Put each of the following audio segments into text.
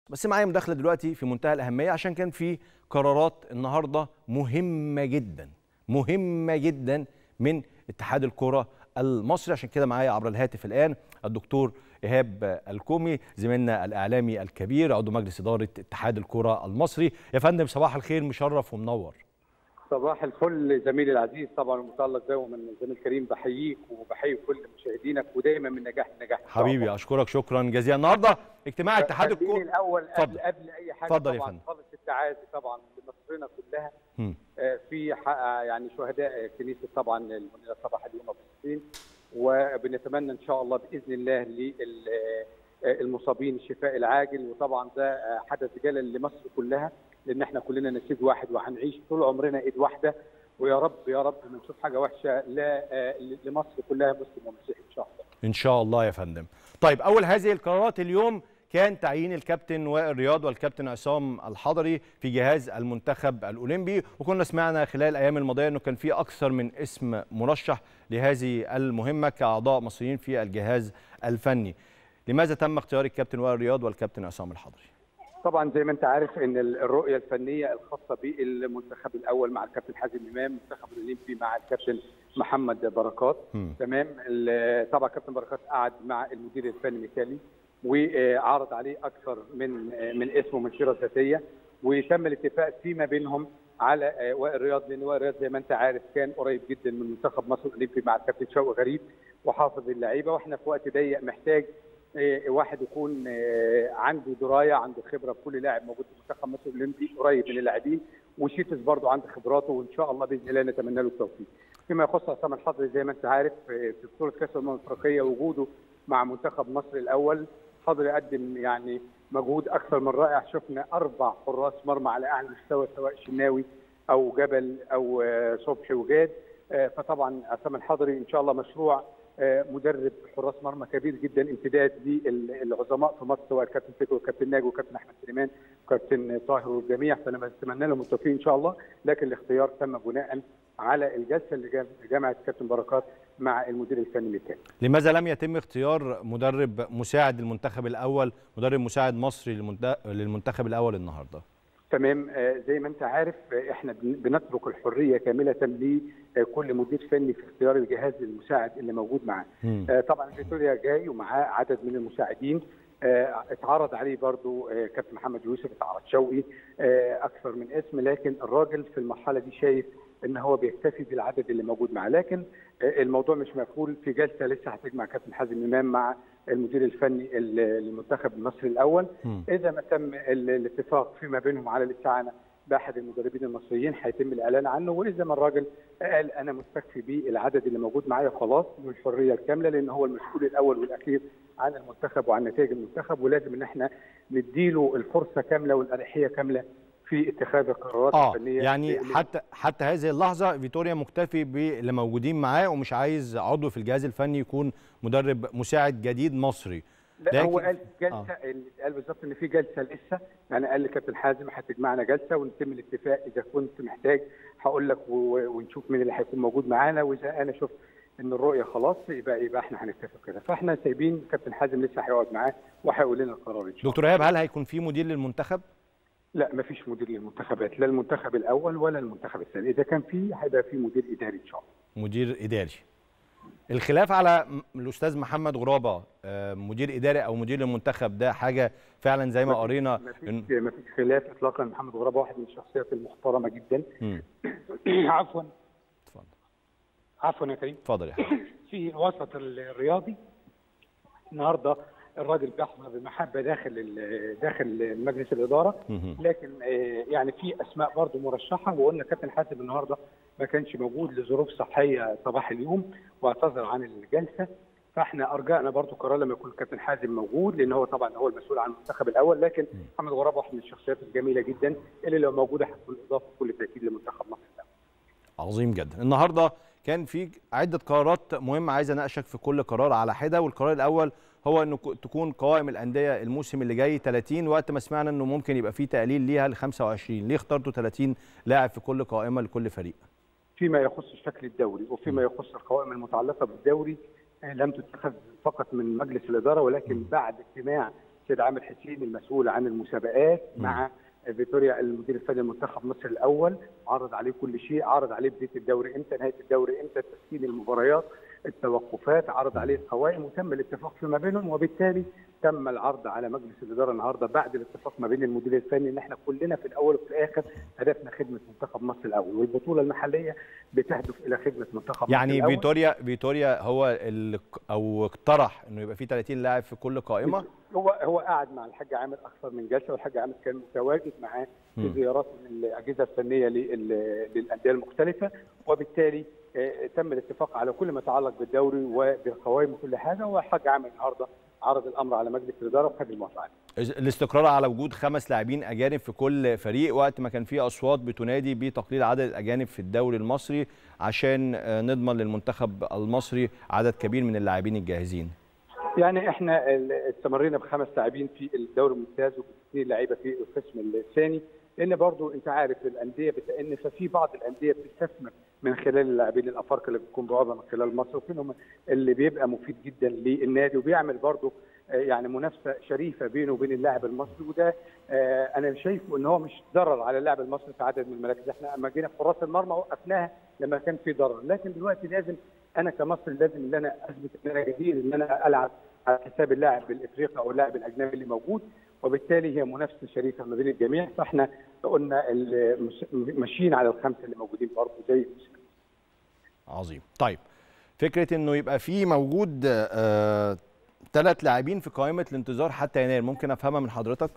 بس معايا مداخله دلوقتي في منتهى الاهميه عشان كان في قرارات النهارده مهمه جدا مهمه جدا من اتحاد الكره المصري عشان كده معايا عبر الهاتف الان الدكتور ايهاب الكومي زميلنا الاعلامي الكبير عضو مجلس اداره اتحاد الكره المصري يا فندم صباح الخير مشرف ومنور صباح الفل زميلي العزيز طبعا ومتالق دايما زميل كريم بحييك وبحيي كل مشاهدينك ودايما من نجاح لنجاح حبيبي اشكرك شكرا جزيلا النهارده اجتماع اتحاد الكوره الكوره الاول قبل, قبل اي حاجه اتفضل يا طبعا فندم. خالص التعازي طبعا لمصرنا كلها مم. آه، في حق يعني شهداء كنيسه طبعا المنيره صباح اليوم فلسطين وبنتمنى ان شاء الله باذن الله للمصابين الشفاء العاجل وطبعا ده آه، حدث جلل لمصر كلها لان احنا كلنا نسيج واحد وهنعيش طول عمرنا ايد واحده ويا رب يا رب ما نشوف حاجه وحشه لا آه، لمصر كلها مسلم ومسيحي ان شاء الله ان شاء الله يا فندم طيب اول هذه القرارات اليوم كان تعيين الكابتن وائل رياض والكابتن عصام الحضري في جهاز المنتخب الاولمبي وكنا سمعنا خلال الايام الماضيه انه كان في اكثر من اسم مرشح لهذه المهمه كاعضاء مصريين في الجهاز الفني لماذا تم اختيار الكابتن وائل رياض والكابتن عصام الحضري طبعا زي ما انت عارف ان الرؤيه الفنيه الخاصه بالمنتخب الاول مع الكابتن حازم امام المنتخب الاولمبي مع الكابتن محمد بركات مم. تمام ال- طبعا كابتن بركات قعد مع المدير الفني ميكالي وعرض عليه اكثر من من اسم ومن سيره ذاتيه وتم الاتفاق فيما بينهم على آه، وائل رياض لان وائل رياض زي ما انت عارف كان قريب جدا من منتخب مصر الاولمبي مع الكابتن شوقي غريب وحافظ اللعيبه واحنا في وقت ضيق محتاج آه، واحد يكون آه، عنده درايه عنده خبره في كل لاعب موجود في منتخب مصر الاولمبي قريب من اللاعبين وشيتس برضه عنده خبراته وان شاء الله باذن الله نتمنى له التوفيق. فيما يخص عصام الحضري زي ما انت عارف آه، في بطوله كاس الامم الافريقيه وجوده مع منتخب مصر الاول حضري قدم يعني مجهود اكثر من رائع شفنا اربع حراس مرمى على اعلى مستوى سواء شناوي او جبل او آه، صبحي وجاد آه، فطبعا عصام الحضري ان شاء الله مشروع آه، مدرب حراس مرمى كبير جدا امتداد للعظماء في مصر سواء الكابتن فكري والكابتن ناجي والكابتن احمد سليمان والكابتن طاهر والجميع فانا بتمنى لهم التوفيق ان شاء الله لكن الاختيار تم بناء على الجلسه اللي جام- جامعه كابتن بركات مع المدير الفني ميكال لماذا لم يتم اختيار مدرب مساعد للمنتخب الاول مدرب مساعد مصري للمنت- للمنتخب الاول النهارده تمام آه، زي ما انت عارف آه، احنا بن- بنترك الحريه كامله لكل مدير فني في اختيار الجهاز المساعد اللي موجود معاه مم. آه، طبعا فيتوريا جاي ومعاه عدد من المساعدين آه، اتعرض عليه برضو آه، كابتن محمد يوسف اتعرض شوقي آه، اكثر من اسم لكن الراجل في المرحله دي شايف ان هو بيكتفي بالعدد اللي موجود معاه لكن آه، الموضوع مش مقفول في جلسه لسه هتجمع كابتن حازم امام مع المدير الفني ال- للمنتخب المصري الاول مم. اذا ما تم ال- الاتفاق فيما بينهم على الاستعانه باحد المدربين المصريين هيتم الاعلان عنه واذا ما الراجل قال انا مستكفي بالعدد اللي موجود معايا خلاص له الحريه الكامله لان هو المسؤول الاول والاخير عن المنتخب وعن نتائج المنتخب ولازم ان احنا نديله الفرصه كامله والاريحيه كامله في اتخاذ القرارات اه الفنيه يعني اللي- حتى حتى هذه اللحظه فيتوريا مكتفي باللي موجودين معاه ومش عايز عضو في الجهاز الفني يكون مدرب مساعد جديد مصري لا هو لكن- قال جلسه اللي قال بالظبط ان في جلسه لسه يعني قال لكابتن حازم هتجمعنا جلسه ونتم الاتفاق اذا كنت محتاج هقول لك و- ونشوف مين اللي هيكون موجود معانا واذا انا شفت ان الرؤيه خلاص يبقى يبقى احنا هنتفق كده فاحنا سايبين كابتن حازم لسه هيقعد معاه وهيقول لنا القرار ان شاء الله دكتور ايهاب هل هيكون في مدير للمنتخب لا مفيش مدير للمنتخبات لا المنتخب الاول ولا المنتخب الثاني اذا كان في هيبقى في مدير اداري ان شاء الله مدير اداري الخلاف على م- الاستاذ محمد غرابه آه، مدير اداري او مدير للمنتخب ده حاجه فعلا زي ما قرينا مفيش إن- مفيش خلاف اطلاقا محمد غرابه واحد من الشخصيات المحترمه جدا مم. عفوا اتفضل عفوا يا كريم اتفضل يا حبيبي في الوسط الرياضي النهارده الراجل بيحظى بمحبه داخل ال- داخل مجلس الاداره مهم. لكن آه، يعني في اسماء برضه مرشحه وقلنا كابتن حاتم النهارده ما كانش موجود لظروف صحيه صباح اليوم واعتذر عن الجلسه فاحنا ارجعنا برضه قرار لما يكون الكابتن حازم موجود لان هو طبعا هو المسؤول عن المنتخب الاول لكن محمد غراب واحد من الشخصيات الجميله جدا اللي لو موجوده هتكون اضافه بكل تاكيد لمنتخب مصر الأول. عظيم جدا النهارده كان في عده قرارات مهمه عايز اناقشك في كل قرار على حده والقرار الاول هو انه ك- تكون قوائم الانديه الموسم اللي جاي 30 وقت ما سمعنا انه ممكن يبقى في تقليل ليها ل 25 ليه اخترتوا 30 لاعب في كل قائمه لكل فريق فيما يخص الشكل الدوري وفيما يخص القوائم المتعلقه بالدوري آه، لم تتخذ فقط من مجلس الاداره ولكن بعد اجتماع السيد عامر حسين المسؤول عن المسابقات مع فيتوريا المدير الفني لمنتخب مصر الاول عرض عليه كل شيء عرض عليه بدايه الدوري امتى نهايه الدوري امتى تسكين المباريات التوقفات عرض عليه القوائم وتم الاتفاق فيما بينهم وبالتالي تم العرض على مجلس الاداره النهارده بعد الاتفاق ما بين المدير الفني ان احنا كلنا في الاول وفي الاخر هدفنا خدمه منتخب مصر الاول والبطوله المحليه بتهدف الى خدمه منتخب يعني مصر الأول. فيتوريا فيتوريا هو اللي او اقترح انه يبقى في 30 لاعب في كل قائمه هو هو قعد مع الحاج عامر اكثر من جلسه والحاج عامر كان متواجد معاه في زيارات من الاجهزه الفنيه لل- للانديه المختلفه وبالتالي آه، تم الاتفاق على كل ما يتعلق بالدوري وبالقوائم وكل حاجه والحاج عامر النهارده عرض الامر على مجلس الاداره وخد الموافقه عليه. الاستقرار على وجود خمس لاعبين اجانب في كل فريق وقت ما كان في اصوات بتنادي بتقليل عدد الاجانب في الدوري المصري عشان آه، نضمن للمنتخب المصري عدد كبير من اللاعبين الجاهزين يعني احنا ال- استمرينا بخمس لاعبين في الدوري الممتاز واثنين لعيبه في القسم الثاني لان برضو انت عارف الانديه بتأن ففي بعض الانديه بتستثمر من خلال اللاعبين الافارقه اللي بتكون بعضها من خلال مصر وفيهم اللي بيبقى مفيد جدا للنادي وبيعمل برضو آه، يعني منافسه شريفه بينه وبين اللاعب المصري وده آه، انا شايفه ان هو مش ضرر على اللاعب المصري في عدد من المراكز احنا اما جينا في حراس المرمى وقفناها لما كان في ضرر لكن دلوقتي لازم انا كمصري لازم ان انا اثبت ان انا جدير ان انا العب على حساب اللاعب الافريقي او اللاعب الاجنبي اللي موجود وبالتالي هي منافسه شريفه ما بين الجميع فاحنا قلنا ال- مش- ماشيين على الخمسه اللي موجودين برضه زي الموسم عظيم طيب فكره انه يبقى في موجود ثلاث لاعبين في قائمه الانتظار حتى يناير ممكن افهمها من حضرتك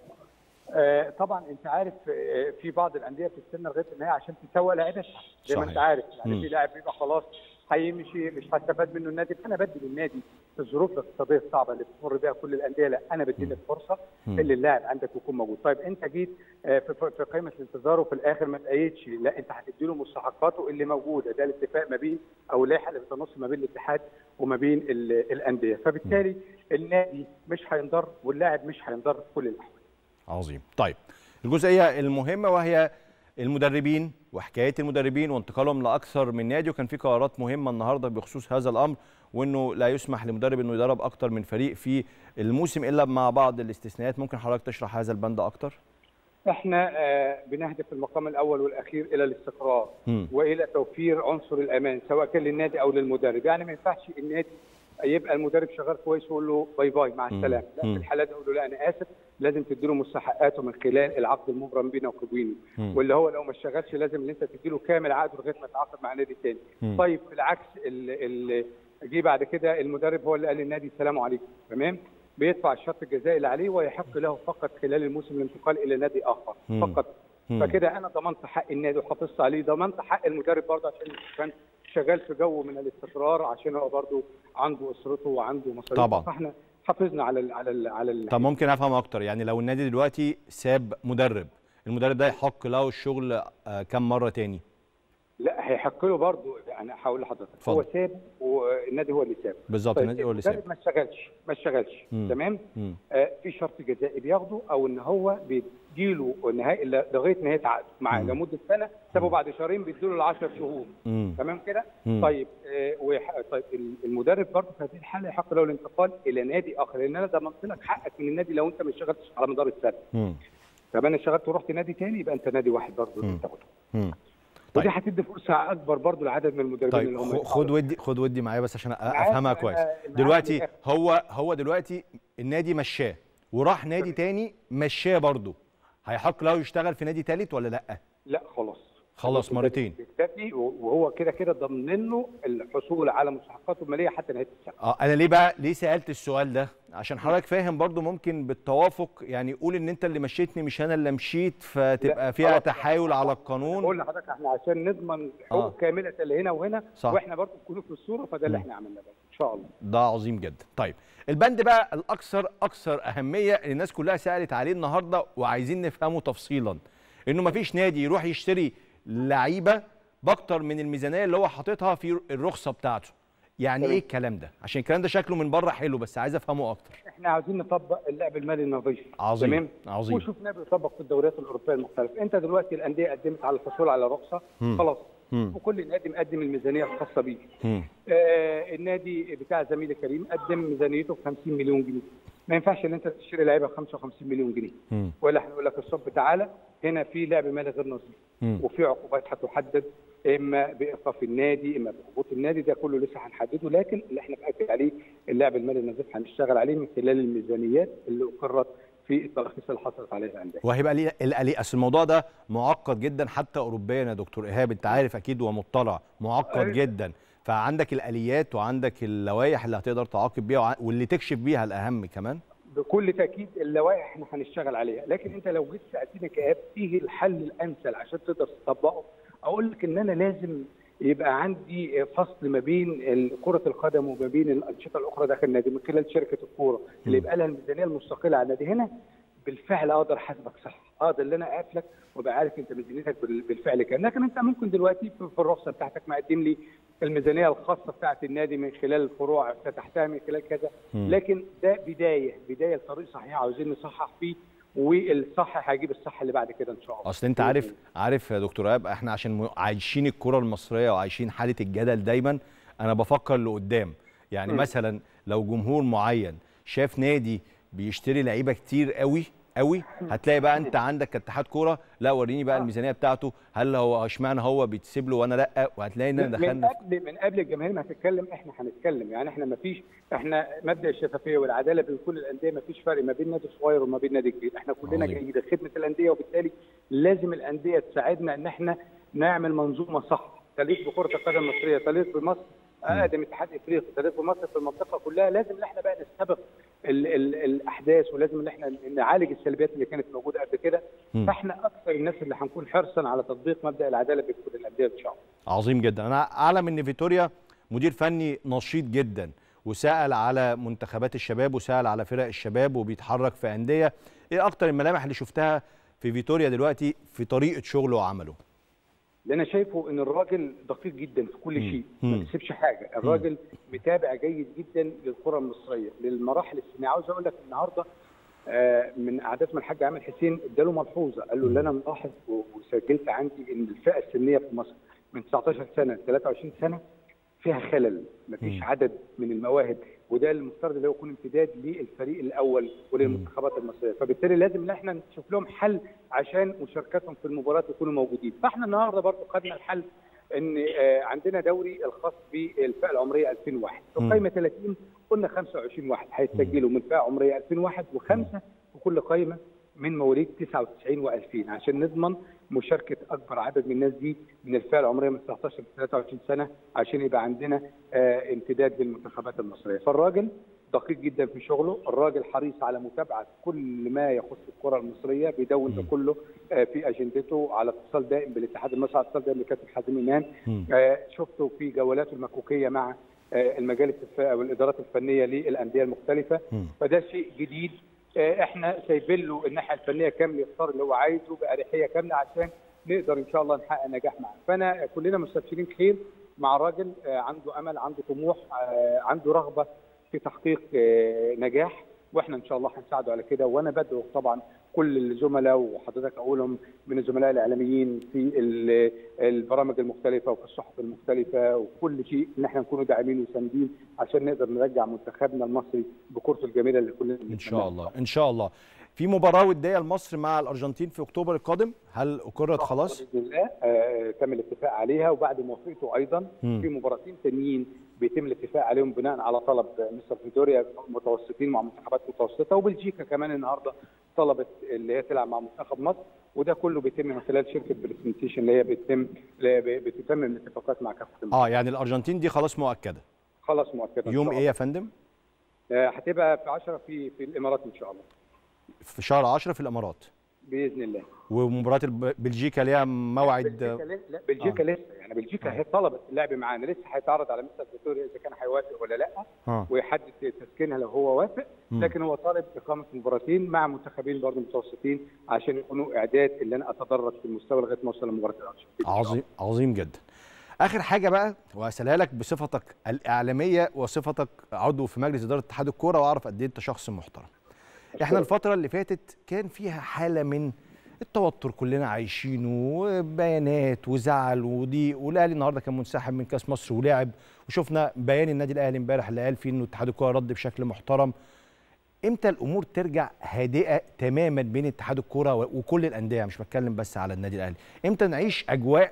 آه، طبعا انت عارف آه، في بعض الانديه بتستنى لغايه النهايه عشان تسوق لعيبتها زي ما صحيح. انت عارف يعني مم. في لاعب بيبقى خلاص هيمشي مش هستفاد منه النادي فانا بدي للنادي في الظروف الاقتصاديه الصعبه اللي بتمر بها كل الانديه لا انا بدي لك فرصه مم. اللي اللاعب عندك يكون موجود طيب انت جيت آه، في في- في قائمه الانتظار وفي الاخر ما تأيدش لا انت هتدي له مستحقاته اللي موجوده ده الاتفاق ما بين او اللائحه اللي بتنص ما بين الاتحاد وما بين ال- الانديه فبالتالي النادي مش هينضر واللاعب مش هينضر في كل الاحوال عظيم طيب الجزئيه المهمه وهي المدربين وحكايه المدربين وانتقالهم لاكثر من نادي وكان في قرارات مهمه النهارده بخصوص هذا الامر وانه لا يسمح لمدرب انه يدرب اكثر من فريق في الموسم الا مع بعض الاستثناءات ممكن حضرتك تشرح هذا البند اكتر احنا آه، بنهدف في المقام الاول والاخير الى الاستقرار مم. والى توفير عنصر الامان سواء كان للنادي او للمدرب يعني ما ينفعش النادي يبقى المدرب شغال كويس ويقول له باي باي مع مم. السلامه لا مم. في الحاله دي اقول له لا انا اسف لازم تديله مستحقاته من خلال العقد المبرم بينه وبينه مم. واللي هو لو ما اشتغلش لازم ان انت تديله كامل عقده لغايه ما يتعاقد مع نادي تاني مم. طيب بالعكس ال- ال- جه بعد كده المدرب هو اللي قال للنادي السلام عليكم تمام بيدفع الشرط الجزائي اللي عليه ويحق له فقط خلال الموسم الانتقال الى نادي اخر مم. فقط مم. فكده انا ضمنت حق النادي وحافظت عليه ضمنت حق المدرب برضه عشان كان شغال في جو من الاستقرار عشان هو برضه عنده اسرته وعنده مصاريف طبعاً. فاحنا حافظنا على ال على ال على ال طب ممكن افهم اكتر يعني لو النادي دلوقتي ساب مدرب المدرب ده يحق له الشغل آه، كم مره تاني لا هيحق له برضه يعني هقول لحضرتك اتفضل. هو ساب والنادي هو اللي ساب بالظبط طيب النادي هو اللي ساب المدرب ما اشتغلش ما اشتغلش مم. تمام مم. آه في شرط جزائي بياخده او ان هو بيديله نهايه لغايه نهايه عقده معاه مم. لمده سنه سابه بعد شهرين بيديله ل 10 شهور مم. تمام كده مم. طيب آه ويح... طيب ال- المدرب برضه في هذه الحاله يحق له الانتقال الى نادي اخر لان انا ضمنت لك حقك من النادي لو انت ما اشتغلتش على مدار السنه مم. طب انا اشتغلت ورحت نادي تاني يبقى انت نادي واحد برضه مم. اللي تاخده مم. ودي طيب. هتدي فرصه اكبر برضه لعدد من المدربين طيب اللي هم خ- خد ودي خد ودي معايا بس عشان أ- عارف افهمها أنا كويس معاك دلوقتي للآخر. هو هو دلوقتي النادي مشاه وراح نادي تاني مشاه برضه هيحق له يشتغل في نادي تالت ولا لا لا خلاص خلص مرتين. بيكتفي وهو كده كده ضامنين له الحصول على مستحقاته الماليه حتى نهايه السنه اه انا ليه بقى ليه سالت السؤال ده عشان حضرتك فاهم برضو ممكن بالتوافق يعني قول ان انت اللي مشيتني مش انا اللي مشيت فتبقى لا، فيها خلاص. تحايل على القانون بقول لحضرتك احنا عشان نضمن حقوق آه. كامله اللي هنا وهنا صح. واحنا برضه نكون في الصوره فده اللي احنا عملناه بقى ان شاء الله ده عظيم جدا طيب البند بقى الاكثر اكثر اهميه اللي الناس كلها سالت عليه النهارده وعايزين نفهمه تفصيلا انه مفيش نادي يروح يشتري لعيبه باكتر من الميزانيه اللي هو حاططها في الرخصه بتاعته يعني تمام. ايه الكلام ده عشان الكلام ده شكله من بره حلو بس عايز افهمه اكتر احنا عاوزين نطبق اللعب المالي النظيف عظيم. تمام عظيم. وشفناه بيطبق في الدوريات الاوروبيه المختلفه انت دلوقتي الانديه قدمت على الحصول على رخصه مم. خلاص مم. وكل نادي مقدم الميزانيه الخاصه بيه مم. آه النادي بتاع زميلي كريم قدم ميزانيته ب 50 مليون جنيه ما ينفعش ان انت تشتري لعيبه ب 55 مليون جنيه مم. ولا هنقول لك الصب تعالى هنا في لعب مالي غير نظيف مم. وفي عقوبات هتحدد اما بايقاف النادي اما بهبوط النادي ده كله لسه هنحدده لكن اللي احنا بنأكد عليه اللعب المالي النظيف هنشتغل عليه من خلال الميزانيات اللي اقرت في التراخيص اللي حصلت عليها الانديه. وهيبقى ليه ليه اصل الموضوع ده معقد جدا حتى اوروبيا يا دكتور ايهاب انت عارف اكيد ومطلع معقد أيوة. جدا فعندك الاليات وعندك اللوائح اللي هتقدر تعاقب بيها وع- واللي تكشف بيها الاهم كمان بكل تاكيد اللوائح احنا هنشتغل عليها لكن انت لو جيت سالتني كاب ايه الحل الامثل عشان تقدر تطبقه اقول لك ان انا لازم يبقى عندي فصل ما بين ال- كره القدم وما بين الانشطه الاخرى داخل النادي من خلال شركه الكوره اللي يبقى لها الميزانيه المستقله على النادي هنا بالفعل اقدر احاسبك صح اقدر ان انا اقفلك وابقى عارف انت ميزانيتك بال- بالفعل كام لكن انت ممكن دلوقتي في في الرخصه بتاعتك مقدم لي الميزانيه الخاصه بتاعت النادي من خلال الفروع فتحتها من خلال كذا مم. لكن ده بدايه بدايه الطريق صحيح عاوزين نصحح فيه والصح هيجيب الصح اللي بعد كده ان شاء الله اصل انت عارف عارف يا دكتور ايهاب احنا عشان م- عايشين الكره المصريه وعايشين حاله الجدل دايما انا بفكر لقدام يعني مم. مثلا لو جمهور معين شاف نادي بيشتري لعيبه كتير قوي قوي هتلاقي بقى انت عندك كاتحاد كوره لا وريني بقى آه. الميزانيه بتاعته هل هو اشمعنى هو بيتسيب له وانا لا وهتلاقي ان من دخلنا في- قبل من قبل الجماهير ما هتتكلم احنا هنتكلم يعني احنا ما فيش احنا مبدا الشفافيه والعداله بين كل الانديه ما فيش فرق ما بين نادي صغير وما بين نادي كبير احنا كلنا عظيم. جايين لخدمه الانديه وبالتالي لازم الانديه تساعدنا ان احنا نعمل منظومه صح تليق بكره القدم المصريه تليق بمصر اقدم اتحاد افريقي تليق بمصر في المنطقه كلها لازم ان احنا بقى نستبق ال ال الاحداث ولازم ان احنا نعالج السلبيات اللي كانت موجوده قبل كده مم. فاحنا اكثر الناس اللي هنكون حرصا على تطبيق مبدا العداله بين كل الانديه ان شاء الله عظيم جدا انا اعلم ان فيتوريا مدير فني نشيط جدا وسال على منتخبات الشباب وسال على فرق الشباب وبيتحرك في انديه ايه اكتر الملامح اللي شفتها في فيتوريا دلوقتي في طريقه شغله وعمله اللي انا شايفه ان الراجل دقيق جدا في كل مم. شيء مم. ما بيسيبش حاجه الراجل متابع جيد جدا للكره المصريه للمراحل السنيه عاوز اقول لك النهارده آه، من اعداد من الحاج عامر حسين اداله ملحوظه قال له اللي انا ملاحظ و- وسجلت عندي ان الفئه السنيه في مصر من 19 سنه ل 23 سنه فيها خلل مفيش مم. عدد من المواهب وده المفترض اللي هو يكون امتداد للفريق الاول وللمنتخبات المصريه فبالتالي لازم ان احنا نشوف لهم حل عشان مشاركتهم في المباراه يكونوا موجودين فاحنا النهارده برضو خدنا الحل ان آه، عندنا دوري الخاص بالفئه العمريه 2001 مم. القائمه 30 قلنا 25 واحد هيتسجلوا من فئه عمريه 2001 وخمسه في كل قائمه من مواليد 99 و2000 عشان نضمن مشاركه اكبر عدد من الناس دي من الفئه العمريه من 19 ل 23 سنه عشان يبقى عندنا آه، امتداد للمنتخبات المصريه فالراجل دقيق جدا في شغله الراجل حريص على متابعه كل ما يخص الكره المصريه بيدون ده مم. كله آه، في اجندته على اتصال دائم بالاتحاد المصري على اتصال دائم بكابتن حازم امام مم. آه، شفته في جولاته المكوكيه مع آه، المجالس الف- والادارات الفنيه للانديه المختلفه مم. فده شيء جديد آه، احنا سايبين له الناحيه الفنيه كامله يختار اللي هو عايزه باريحيه كامله عشان نقدر ان شاء الله نحقق نجاح معاه فانا كلنا مستبشرين خير مع راجل آه، عنده امل عنده طموح آه، عنده رغبه في تحقيق آه، نجاح واحنا ان شاء الله هنساعده على كده وانا بدعو طبعا كل الزملاء وحضرتك اقولهم من الزملاء الاعلاميين في ال- البرامج المختلفه وفي الصحف المختلفه وكل شيء ان احنا نكونوا داعمين وساندين عشان نقدر نرجع منتخبنا المصري بكرته الجميله اللي كلنا ان شاء الله ان شاء الله في مباراه وديه لمصر مع الارجنتين في اكتوبر القادم هل اقرت خلاص باذن الله آه، تم الاتفاق عليها وبعد موافقته ايضا مم. في مباراتين تانيين بيتم الاتفاق عليهم بناء على طلب مستر فيتوريا متوسطين مع منتخبات متوسطه وبلجيكا كمان النهارده طلبت اللي هي تلعب مع منتخب مصر وده كله بيتم من خلال شركه برزنتيشن اللي هي بتتم اللي هي بتتم الاتفاقات مع كافه المنتخبات. اه يعني الارجنتين دي خلاص مؤكده خلاص مؤكد إن يوم شاء ايه يا فندم الله. آه، هتبقى في 10 في في الامارات ان شاء الله في شهر 10 في الامارات باذن الله ومباراه الب- بلجيكا ليها موعد بلجيكا لسه لا بلجيكا لسه يعني بلجيكا هي طلبت اللعب معانا لسه هيتعرض على مستر فيتوريا اذا كان هيوافق ولا لا اه ويحدد تسكينها لو هو وافق مم. لكن هو طالب اقامه مباراتين مع منتخبين برضه متوسطين عشان يكونوا اعداد اللي انا اتدرج في المستوى لغايه ما اوصل لمباراه الارجنتين إن شاء الله. عظيم عظيم جدا اخر حاجه بقى وهسالها لك بصفتك الاعلاميه وصفتك عضو في مجلس اداره اتحاد الكوره واعرف قد ايه انت شخص محترم احنا الفتره اللي فاتت كان فيها حاله من التوتر كلنا عايشينه وبيانات وزعل وضيق والاهلي النهارده كان منسحب من كاس مصر ولعب وشفنا بيان النادي الاهلي امبارح اللي قال فيه انه اتحاد الكوره رد بشكل محترم امتى الامور ترجع هادئه تماما بين اتحاد الكوره و- وكل الانديه مش بتكلم بس على النادي الاهلي امتى نعيش اجواء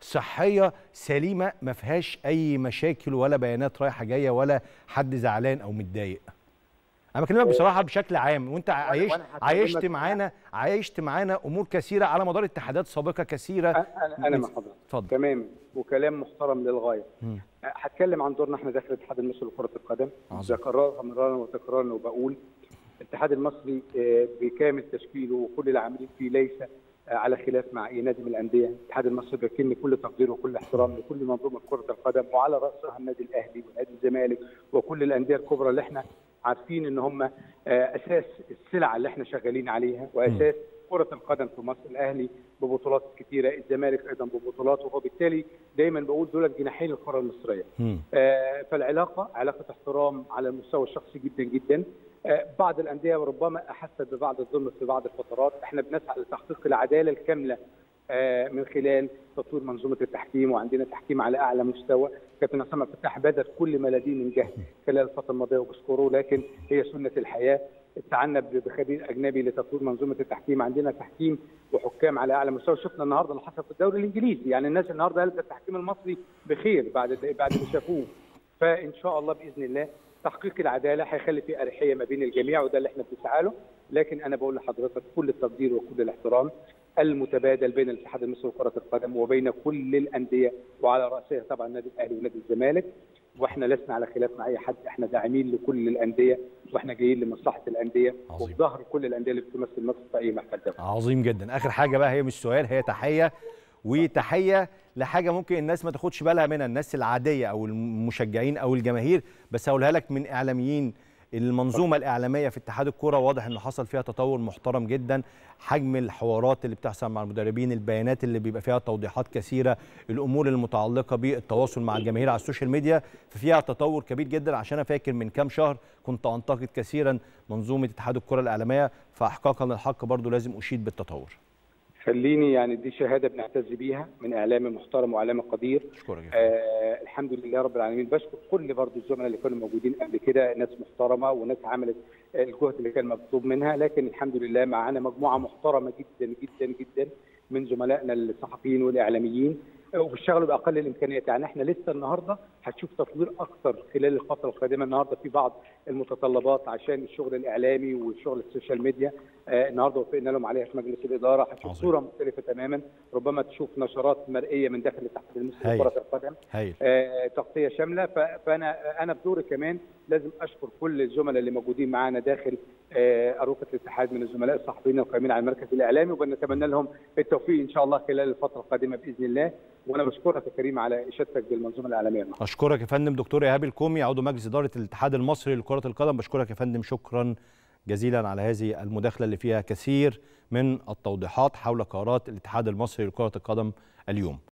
صحيه سليمه ما فيهاش اي مشاكل ولا بيانات رايحه جايه ولا حد زعلان او متضايق انا بكلمك بصراحه بشكل عام وانت عايشت وأنا هكلمك- عايشت معانا عايشت معانا امور كثيره على مدار اتحادات سابقه كثيره انا انا مع حضرتك اتفضل تمام وكلام محترم للغايه مم. هتكلم عن دورنا احنا داخل الاتحاد المصري لكره القدم عظيم. ذكرها مرارا وتكرارا وبقول الاتحاد المصري آه، بكامل تشكيله وكل العاملين فيه ليس آه، على خلاف مع اي نادي من الانديه، الاتحاد المصري بيكن كل تقدير وكل احترام لكل منظومه كره القدم وعلى راسها النادي الاهلي ونادي الزمالك وكل الانديه الكبرى اللي احنا عارفين ان هم آه، اساس السلعه اللي احنا شغالين عليها واساس كرة القدم في مصر الأهلي ببطولات كتيرة الزمالك أيضا ببطولات وبالتالي دايما بقول دول جناحين الكرة المصرية مم. آه، فالعلاقه علاقه احترام على المستوى الشخصي جدا جدا آه، بعض الانديه ربما احست ببعض الظلم في بعض الفترات احنا بنسعى لتحقيق العداله الكامله آه، من خلال تطوير منظومه التحكيم وعندنا تحكيم على اعلى مستوى كابتن عصام عبد الفتاح بذل كل ما لديه من جهد خلال الفتره الماضيه وبشكره لكن هي سنه الحياه استعنا ب- بخبير اجنبي لتطوير منظومه التحكيم عندنا تحكيم وحكام على اعلى مستوى شفنا النهارده اللي حصل في الدوري الانجليزي يعني الناس النهارده قالت التحكيم المصري بخير بعد بعد اللي شافوه فان شاء الله باذن الله تحقيق العداله هيخلي في اريحيه ما بين الجميع وده اللي احنا بنسعى له لكن انا بقول لحضرتك كل التقدير وكل الاحترام المتبادل بين الاتحاد المصري لكره القدم وبين كل الانديه وعلى راسها طبعا النادي الاهلي ونادي الزمالك واحنا لسنا على خلاف مع اي حد احنا داعمين لكل الانديه واحنا جايين لمصلحه الانديه عظيم. وفي ظهر كل الانديه اللي بتمثل مصر في اي محفل دولي عظيم جدا اخر حاجه بقى هي مش سؤال هي تحيه وتحيه لحاجه ممكن الناس ما تاخدش بالها منها الناس العاديه او المشجعين او الجماهير بس هقولها لك من اعلاميين المنظومه الاعلاميه في اتحاد الكوره واضح انه حصل فيها تطور محترم جدا حجم الحوارات اللي بتحصل مع المدربين البيانات اللي بيبقى فيها توضيحات كثيره الامور المتعلقه بالتواصل مع الجماهير على السوشيال ميديا ففيها تطور كبير جدا عشان انا فاكر من كام شهر كنت انتقد كثيرا منظومه اتحاد الكره الاعلاميه فاحقاقا للحق برضو لازم اشيد بالتطور خليني يعني دي شهاده بنعتز بيها من اعلامي محترم واعلامي قدير اشكرك يا فندم. آه الحمد لله رب العالمين بشكر كل برضو الزملاء اللي كانوا موجودين قبل كده ناس محترمه وناس عملت الجهد اللي كان مطلوب منها لكن الحمد لله معانا مجموعه محترمه جدا جدا جدا من زملائنا الصحفيين والاعلاميين آه، وبيشتغلوا باقل الامكانيات يعني احنا لسه النهارده هتشوف تطوير اكثر خلال الفتره القادمه النهارده في بعض المتطلبات عشان الشغل الاعلامي والشغل السوشيال ميديا آه النهارده وافقنا لهم عليها في مجلس الاداره هتشوف عظيم. صوره مختلفه تماما ربما تشوف نشرات مرئيه من داخل الاتحاد المصري هايل. لكره القدم هايل آه، تغطيه شامله ف- فانا انا بدوري كمان لازم اشكر كل الزملاء اللي موجودين معانا داخل آه، اروقه الاتحاد من الزملاء الصحفيين القائمين على المركز الاعلامي وبنتمنى لهم التوفيق ان شاء الله خلال الفتره القادمه باذن الله وانا بشكرك يا كريم على اشادتك بالمنظومه الاعلاميه النهارده. اشكرك يا فندم دكتور ايهاب الكومي عضو مجلس اداره الاتحاد المصري لكره القدم بشكرك يا فندم شكرا جزيلا على هذه المداخله اللي فيها كثير من التوضيحات حول قرارات الاتحاد المصري لكره القدم اليوم